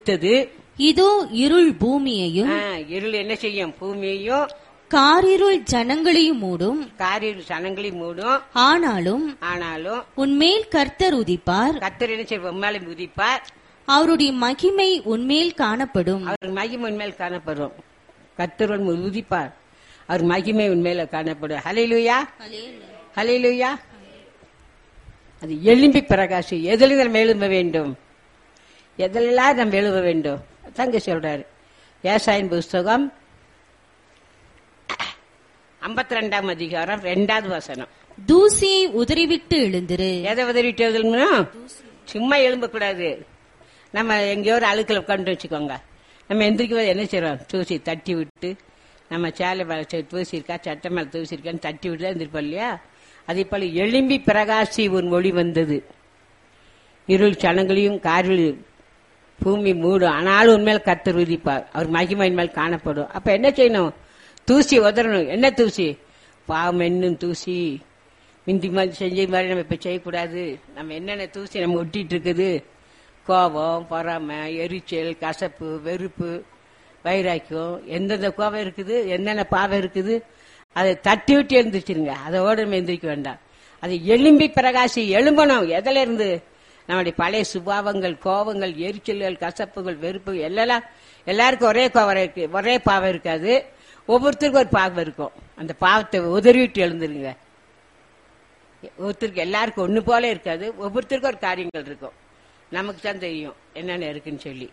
உதித்தது இதோ இருள் பூமியையும் ஆ, இருள் என்ன செய்யும் பூமியையும் காரிருள் ஜனங்களையும் மூடும் காரில் சனங்களையும் மூடும் ஆனாலும் ஆனாலும் உன்மேல் கர்த்தர் உதிப்பார் கத்தர் என்ன செய்வார் உண்மையில உதிப்பார் அவருடைய மகிமை உன்மேல் காணப்படும் அவர் மகிமை உண்மையில் காணப்படும் கத்தர் உண்மை உதிப்பார் அவர் மகிமை உண்மையில காணப்படும் ஹலையிலுயா ஹலையிலுயா அது எலும்பி பிரகாசி எதில் நம்ம எழும்ப வேண்டும் எதிலெல்லாம் நம்ம எழுத வேண்டும் தங்க சொல்றாரு ஏசாயின் புஸ்தகம் ஐம்பத்தி ரெண்டாம் அதிகாரம் ரெண்டாவது வசனம் தூசியை உதறிவிட்டு எழுந்திரு எதை உதறிட்டு எழுதணும் சும்மா எழும்ப கூடாது நம்ம எங்கேயோ ஒரு அழுக்கில் உட்காந்து வச்சுக்கோங்க நம்ம எந்திரிக்கும் போது என்ன செய்றோம் தூசி தட்டி விட்டு நம்ம சேலை மேல சே- தூசி இருக்கா சட்டை மேல தூசி இருக்கான்னு தட்டி விட்டு தான் எந்திரிப்போம் இல்லையா அதே போல எலும்பி பிரகாசி உன் ஒளி வந்தது இருள் சனங்களையும் காரில் பூமி மூடும் ஆனாலும் உண்மையில் கத்தர் உதிப்பார் அவர் மகிமை மேல் காணப்படும் அப்ப என்ன செய்யணும் தூசி உதறணும் என்ன தூசி பாவம் என்னும் தூசி மிந்தி மாதிரி செஞ்ச மாதிரி நம்ம இப்ப செய்யக்கூடாது நம்ம என்னென்ன தூசி நம்ம ஒட்டிட்டு இருக்குது கோபம் பொறாமை எரிச்சல் கசப்பு வெறுப்பு வைராக்கியம் எந்தெந்த கோபம் இருக்குது என்னென்ன பாவம் இருக்குது அதை தட்டி விட்டு எழுந்திரிச்சிருங்க அதோட நம்ம எந்திரிக்க வேண்டாம் அது எலும்பி பிரகாசி எழும்பணும் எதுல இருந்து நம்முடைய பழைய சுபாவங்கள் கோபங்கள் எரிச்சல்கள் கசப்புகள் வெறுப்பு எல்லாம் எல்லாருக்கும் ஒரே கோவம் இருக்கு ஒரே பாவம் இருக்காது ஒவ்வொருத்தருக்கும் ஒரு பாவம் இருக்கும் அந்த பாவத்தை உதறிவிட்டு எழுந்துருங்க ஒருத்தருக்கு எல்லாருக்கும் ஒண்ணு போல இருக்காது ஒவ்வொருத்தருக்கும் ஒரு காரியங்கள் இருக்கும் நமக்கு தான் தெரியும் என்னென்ன இருக்குன்னு சொல்லி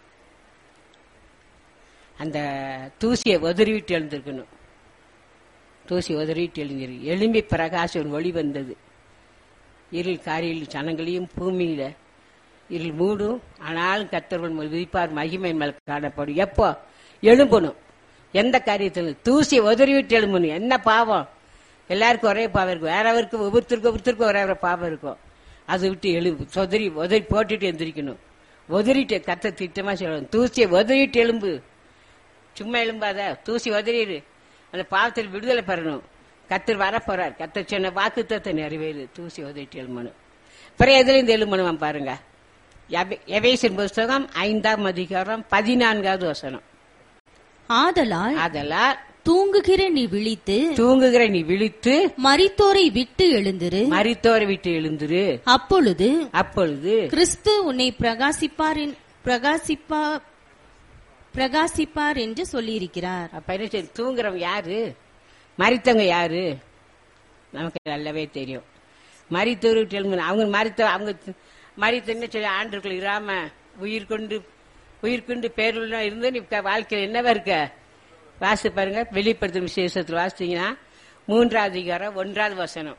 அந்த தூசியை உதறிவிட்டு எழுந்திருக்கணும் தூசி உதறிவிட்டு எழுந்திரு எலும்பி பிரகாசம் ஒளி வந்தது இருள் காரியில் சனங்களையும் பூமியில இருள் மூடும் ஆனாலும் கத்தர்வன் விதிப்பார் மகிமை மேல் காணப்படும் எப்போ எழும்பணும் எந்த காரியத்தில் தூசி உதறிவிட்டு எழும்பணும் என்ன பாவம் எல்லாருக்கும் ஒரே பாவம் இருக்கும் வேறவருக்கு ஒவ்வொருத்தருக்கும் ஒவ்வொருத்தருக்கும் ஒரே ஒரு பாவம் இருக்கும் அதை விட்டு எழும்பு சொதறி உதறி போட்டுட்டு எந்திரிக்கணும் உதறிட்டு கத்த திட்டமா சொல்லணும் தூசியை உதறிட்டு எலும்பு சும்மா எழும்பாத தூசி உதறிடு அந்த பாவத்தில் விடுதலை பெறணும் கத்தர் வர போறார் கத்தர் சொன்ன வாக்குத்தத்தை நிறைவேறு தூசி உதறிட்டு எழும்பணும் பிறகு எதுல இருந்து எழும்பணும் பாருங்க எபே- எபேசியர் புஸ்தகம் ஐந்தாம் அதிகாரம் பதினான்காவது வசனம் ஆதலால் அதெல்லாம் தூங்குகிற நீ விழித்து தூங்குகிற நீ விழித்து மரித்தோரை விட்டு எழுந்திரு மரித்தோரை விட்டு எழுந்துரு அப்பொழுது அப்பொழுது கிறிஸ்து உன்னை பிரகாசிப்பார் என்- பிரகாசிப்பா பிரகாசிப்பார் என்று சொல்லியிருக்கிறார் அப்ப என்ன செய்ய தூங்குறவங்க யாரு மரித்தவங்க யாரு நமக்கு நல்லாவே தெரியும் மரித்தவர் விட்டு எழும்பணும் அவங்க மரித்த அவங்க மரித்த என்ன சொல்லி ஆண்டுக்குள் இராம உயிர் கொண்டு உயிர் கொண்டு பேருள்ள இருந்து நீ க- வாழ்க்கையில் என்னவா இருக்க வாசி பாருங்க வெளிப்படுத்தும் விசேஷத்தில் வாசித்தீங்கன்னா மூன்றாவது அதிகாரம் ஒன்றாவது வசனம்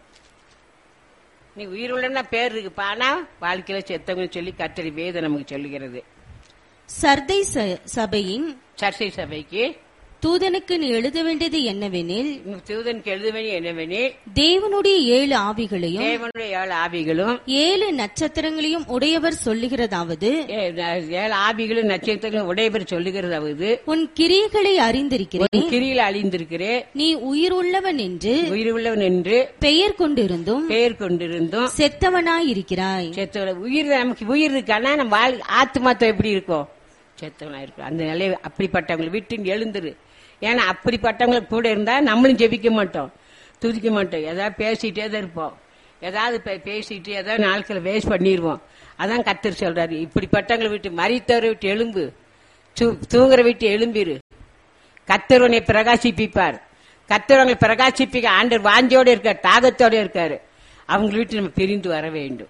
நீ உயிர் உள்ளனா பேர் இருக்கு ஆனா வாழ்க்கையில செத்தவங்க சொல்லி கத்தரி வேதம் நமக்கு சொல்லுகிறது சர்தை ச- சபையின் சர்ச்சை சபைக்கு தூதனுக்கு நீ எழுத வேண்டியது என்னவெனில் தூதனுக்கு எழுதுவனி என்னவெனில் தேவனுடைய ஏழு ஆவிகளையும் தேவனுடைய ஏழு ஆவிகளும் ஏழு நட்சத்திரங்களையும் உடையவர் சொல்லுகிறதாவது ஏ- ஏழு ஆவிகளும் நட்சத்திரங்களும் உடையவர் சொல்லுகிறதாவது உன் கிரியைகளை அறிந்திருக்கிறேன் உன் கிரியில் அழிந்திருக்கிறேன் நீ உயிருள்ளவன் என்று உயிர் உள்ளவன் என்று பெயர் கொண்டிருந்தும் பெயர் கொண்டிருந்தும் செத்தவனாயிருக்கிறாய் செத்தவன உயிர் நமக்கு உயிர் இருக்கானா நம்ம வாழ் ஆத்மாத்தம் எப்படி இருக்கும் செத்தவனா இருக்கும் அந்த நிலை அப்படிப்பட்டவங்களை விட்டு எழுந்துரு ஏன்னா அப்படிப்பட்டவங்க கூட இருந்தா நம்மளும் ஜெபிக்க மாட்டோம் துதிக்க மாட்டோம் ஏதாவது பேசிட்டே தான் இருப்போம் ஏதாவது பே- பேசிட்டு ஏதாவது நாட்களை வேஸ்ட் பண்ணிடுவோம் அதான் கத்தர் சொல்றாரு இப்படிப்பட்டவங்களை விட்டு மறித்தவரை விட்டு எலும்பு தூ- தூங்குற விட்டு எழும்பிரு கத்தர் உன்னை பிரகாசிப்பிப்பார் கத்தர் உங்களை பிரகாசிப்பிக்க ஆண்டர் வாஞ்சோட இருக்கார் தாகத்தோட இருக்காரு அவங்க விட்டு நம்ம பிரிந்து வர வேண்டும்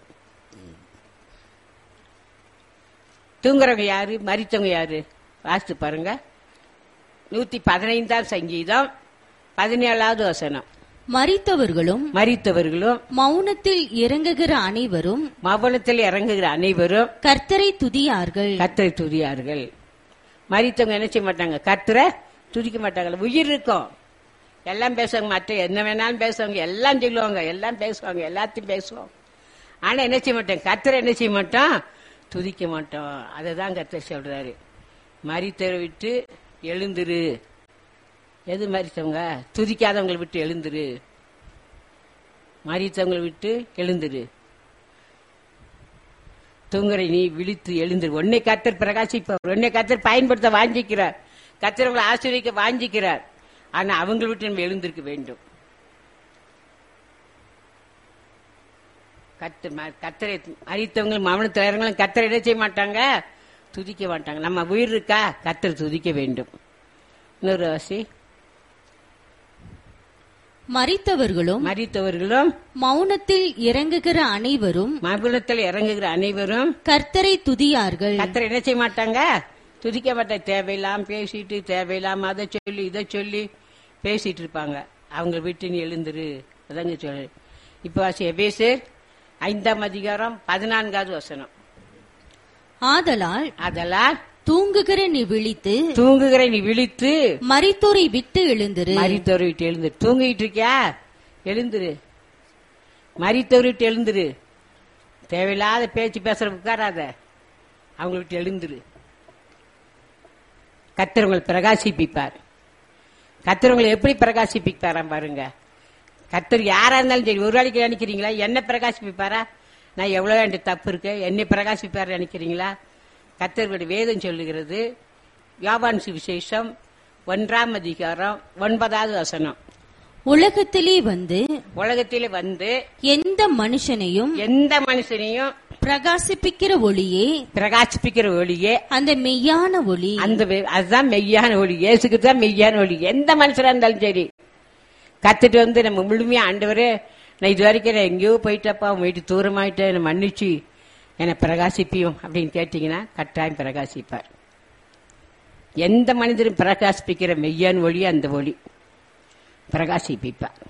தூங்குறவங்க யாரு மரித்தவங்க யாரு வாசித்து பாருங்க நூத்தி பதினைந்தாம் சங்கீதம் பதினேழாவது வசனம் மரித்தவர்களும் மரித்தவர்களும் மௌனத்தில் இறங்குகிற அனைவரும் மவனத்தில் இறங்குகிற அனைவரும் கர்த்தரை துதியார்கள் கத்தரை துதியார்கள் மரித்தவங்க என்ன செய்ய மாட்டாங்க கத்தரை துதிக்க மாட்டாங்க உயிர் இருக்கும் எல்லாம் பேசுவாங்க மற்ற என்ன வேணாலும் பேசுவாங்க எல்லாம் சொல்லுவாங்க எல்லாம் பேசுவாங்க எல்லாத்தையும் பேசுவோம் ஆனா என்ன செய்ய மாட்டோம் கத்தரை என்ன செய்ய மாட்டோம் துதிக்க மாட்டோம் அதை தான் கத்தர் சொல்றாரு மரித்தரை விட்டு எழுந்துரு எது மரித்தவங்க துதிக்காதவங்களை விட்டு எழுந்துரு மரித்தவங்களை விட்டு எழுந்துரு தூங்குற நீ விழித்து எழுந்து உன்னை கத்தர் பிரகாசிப்பவர் உன்னை கத்தர் பயன்படுத்த வாஞ்சிக்கிறார் கத்தர் உங்களை ஆசிரியக்க வாஞ்சிக்கிறார் ஆனா அவங்களை விட்டு நம்ம எழுந்திருக்க வேண்டும் கத்து கத்தரை அறித்தவங்க மவனத்து இறங்களும் கத்தரை என்ன செய்ய மாட்டாங்க துதிக்க மாட்டாங்க நம்ம உயிர் இருக்கா கத்தரை துதிக்க வேண்டும் இன்னொரு வாசி மரித்தவர்களும் மறித்தவர்களும் மௌனத்தில் இறங்குகிற அனைவரும் மகுலத்தில் இறங்குகிற அனைவரும் கர்த்தரை துதியார்கள் கத்தரை என்ன செய்ய மாட்டாங்க துதிக்க மாட்டாங்க தேவையில்லாம பேசிட்டு தேவையில்லாம அதை சொல்லி இதை சொல்லி பேசிட்டு இருப்பாங்க அவங்க விட்டு நீ எழுந்துரு அதாங்க சொல்லு இப்போ வாசி எபேசர் ஐந்தாம் அதிகாரம் பதினான்காவது வசனம் ஆதலால் அதெல்லாம் தூங்குகிற நீ விழித்து தூங்குகிற நீ விழித்து மரித்தோரை விட்டு எழுந்திரு மறித்தவரை விட்டு எழுந்துரு தூங்கிட்டு இருக்கியா எழுந்துரு மறித்தவரை விட்டு எழுந்துரு தேவையில்லாத பேச்சு பேசுற உட்காராத அவங்களை விட்டு எழுந்துரு கத்தர் உங்களை பிரகாசிப்பிப்பார் கத்தர் உங்களை எப்படி பிரகாசிப்பிப்பாராம் பாருங்க கத்தர் யாரா இருந்தாலும் சரி ஒரு நாளைக்கு நினைக்கிறீங்களா என்ன பிரகாசிப்பிப்பாரா நான் எவ்வளவு என்கிட்ட தப்பு இருக்கு என்னை பிரகாசிப்பார் நினைக்கிறீங்களா கத்தர்களுடைய வேதம் சொல்லுகிறது யோவான் சுவிசேஷம் ஒன்றாம் அதிகாரம் ஒன்பதாவது வசனம் உலகத்திலே வந்து உலகத்திலே வந்து எந்த மனுஷனையும் எந்த மனுஷனையும் பிரகாசிப்பிக்கிற ஒளியே பிரகாசிப்பிக்கிற ஒளியே அந்த மெய்யான ஒளி அந்த வே- அதுதான் மெய்யான ஒளி இயேசுக்கு தான் மெய்யான ஒளி எந்த மனுஷரா இருந்தாலும் சரி கத்துட்டு வந்து நம்ம முழுமையா ஆண்டவரே நான் இது வரைக்கும் நான் எங்கேயோ போயிட்டப்பா உன் வீட்டு தூரமாயிட்டேன் என்னை மன்னிச்சு என்னை பிரகாசிப்பியும் அப்படின்னு கேட்டீங்கன்னா கட்டாயம் பிரகாசிப்பார் எந்த மனிதரும் பிரகாசிப்பிக்கிற மெய்யான ஒளி அந்த ஒளி பிரகாசிப்பிப்பார்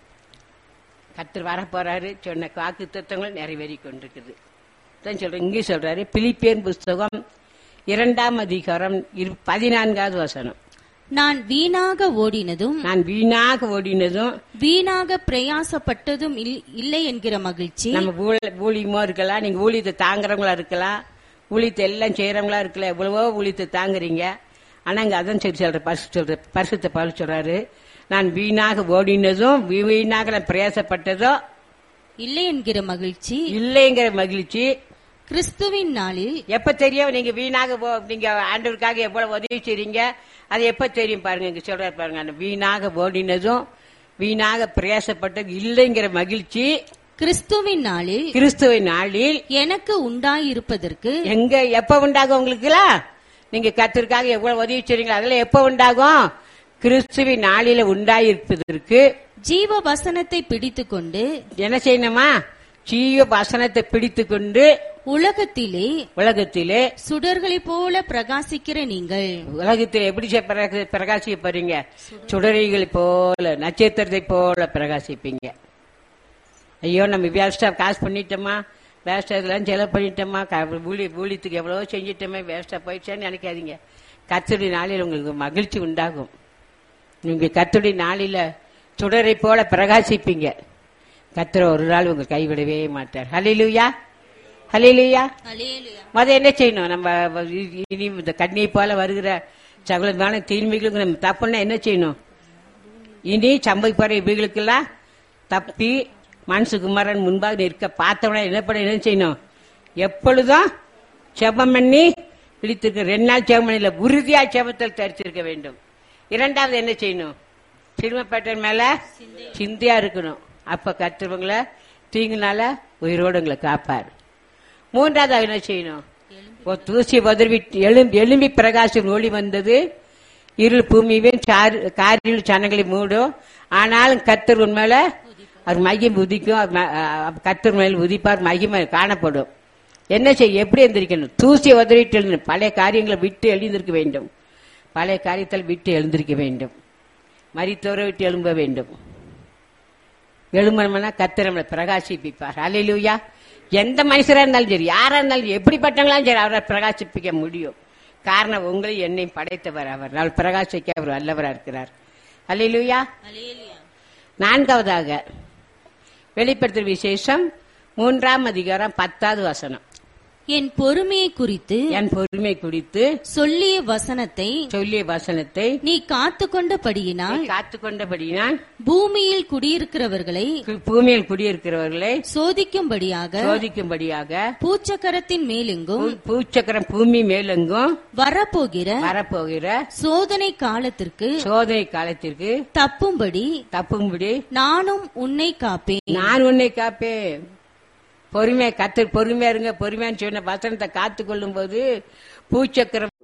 கத்தர் வர போறாரு சொன்ன வாக்கு தத்துவங்கள் நிறைவேறி கொண்டிருக்குது தான் சொல்றேன் இங்கே சொல்றாரு பிலிப்பியன் புஸ்தகம் இரண்டாம் அதிகாரம் இரு- பதினான்காவது வசனம் நான் வீணாக ஓடினதும் நான் வீணாக ஓடினதும் வீணாக பிரயாசப்பட்டதும் இல்- இல்லை என்கிற மகிழ்ச்சி நம்ம ஊழ- ஊழியமோ இருக்கலாம் நீங்க ஊழியத்தை தாங்குறவங்களா இருக்கலாம் ஊழியத்தை எல்லாம் செய்யறவங்களா இருக்கலாம் எவ்வளவோ ஊழியத்தை தாங்குறீங்க ஆனா இங்க அதான் சரி சொல்ற பரிசு சொல்ற பரிசுத்த பவுல் சொல்றாரு நான் வீணாக ஓடினதும் வீ- வீணாக நான் பிரயாசப்பட்டதோ இல்லை என்கிற மகிழ்ச்சி இல்லைங்கிற மகிழ்ச்சி கிறிஸ்துவின் நாளில் எப்ப தெரியும் நீங்க வீணாக போ- நீங்க ஆண்டவருக்காக எவ்வளவு உதவி செய்றீங்க அது எப்ப தெரியும் பாருங்க இங்க சொல்றாரு பாருங்க அந்த வீணாக ஓடினதும் வீணாக பிரயாசப்பட்டது இல்லைங்கிற மகிழ்ச்சி கிறிஸ்துவின் நாளில் கிறிஸ்துவின் நாளில் எனக்கு உண்டாயிருப்பதற்கு எங்க எப்ப உண்டாகும் உங்களுக்குலாம் நீங்க கத்திற்காக எவ்வளவு உதவி செய்றீங்களோ அதெல்லாம் எப்ப உண்டாகும் கிறிஸ்துவின் நாளில உண்டாயிருப்பதற்கு ஜீவ வசனத்தை பிடித்துக்கொண்டு என்ன செய்யணுமா ஜீவ வசனத்தை பிடித்து கொண்டு உலகத்திலே உலகத்திலே சுடர்களைப் போல பிரகாசிக்கிற நீங்கள் உலகத்தில் எப்படி செ- பிரகா- பிரகாசிக்க போறீங்க சுடரைகளை போல நட்சத்திரத்தை போல பிரகாசிப்பீங்க ஐயோ நம்ம வேஸ்டா காசு பண்ணிட்டோமா வேஸ்டா இதெல்லாம் செலவு பண்ணிட்டோமா க- ஊழி ஊழியத்துக்கு எவ்வளவோ செஞ்சிட்டோமே வேஸ்டா போயிடுச்சேன்னு நினைக்காதீங்க கத்துடைய நாளில் உங்களுக்கு மகிழ்ச்சி உண்டாகும் நீங்க கத்துடைய நாளில சுடரை போல பிரகாசிப்பீங்க கத்துற ஒரு நாள் உங்க கைவிடவே மாட்டார் ஹலிலுயா ஹலிலுயா முத என்ன செய்யணும் நம்ம இ- இனி இந்த கண்ணியை போல வருகிற சகலமான தீன்மைகளுக்கு நம்ம தப்புன்னா என்ன செய்யணும் இனி சம்பவிப்பார இவைகளுக்கெல்லாம் தப்பி மனசுகுமாரன் முன்பாக நிற்க பார்த்தவன என்ன பண்ண என்ன செய்யணும் எப்பொழுதும் செபம் பண்ணி பிடித்திருக்க ரெண்டு நாள் செபம் பண்ணல உறுதியா செபத்தில் தரிச்சிருக்க வேண்டும் இரண்டாவது என்ன செய்யணும் சிறுமப்பேட்டர் மேல சிந்தையா இருக்கணும் அப்ப கத்துறவங்களை தீங்குனால உயிரோடு உங்களை காப்பார் மூன்றாவது அவர் என்ன செய்யணும் ஒரு தூசி பதவி எழும்பி எழும்பி பிரகாசம் ஒளி வந்தது இருள் பூமியும் காரில் சனங்களை மூடும் ஆனாலும் கத்தர் உண்மையில அவர் மகிமை உதிக்கும் அவர் ம- அஹ் கத்தர் மேல் உதிப்பார் மகிமை காணப்படும் என்ன செய்ய எப்படி எந்திரிக்கணும் தூசியை உதறிட்டு எழுந்து பழைய காரியங்களை விட்டு எழுந்திருக்க வேண்டும் பழைய காரியத்தில் விட்டு எழுந்திருக்க வேண்டும் மரித்தோரை விட்டு எழும்ப வேண்டும் எழுமணம்னா கத்தர் நம்மளை பிரகாசிப்பிப்பார் அலையிலுயா எந்த மனுஷரா இருந்தாலும் சரி யாரா இருந்தாலும் சரி, எப்படிப்பட்டவங்களாலும் சரி அவரை பிரகாசிப்பிக்க முடியும் காரணம் உங்களை என்னையும் படைத்தவர் அவர் நான் பிரகாசிக்க அவர் வல்லவரா இருக்கிறார் அலையிலுயா நான்காவதாக வெளிப்படுத்தல் விசேஷம் மூன்றாம் அதிகாரம் பத்தாவது வசனம் என் பொறுமையை குறித்து என் பொறுமை குறித்து சொல்லிய வசனத்தை சொல்லிய வசனத்தை நீ காத்துக்கொண்டபடியினால் காத்து கொண்டபடியினால் பூமியில் குடியிருக்கிறவர்களை பூமியில் குடியிருக்கிறவர்களை சோதிக்கும்படியாக சோதிக்கும்படியாக பூச்சக்கரத்தின் மேலெங்கும் பூ- பூச்சக்கரம் பூமி மேலெங்கும் வரப்போகிற வரப்போகிற சோதனை காலத்திற்கு சோதனை காலத்திற்கு தப்பும்படி தப்பும்படி நானும் உன்னை காப்பேன் நான் உன்னை காப்பேன் பொறுமையா கத்து பொறுமையா இருங்க பொறுமையான்னு சொன்ன வசனத்தை காத்து கொள்ளும் போது பூச்சக்கரம்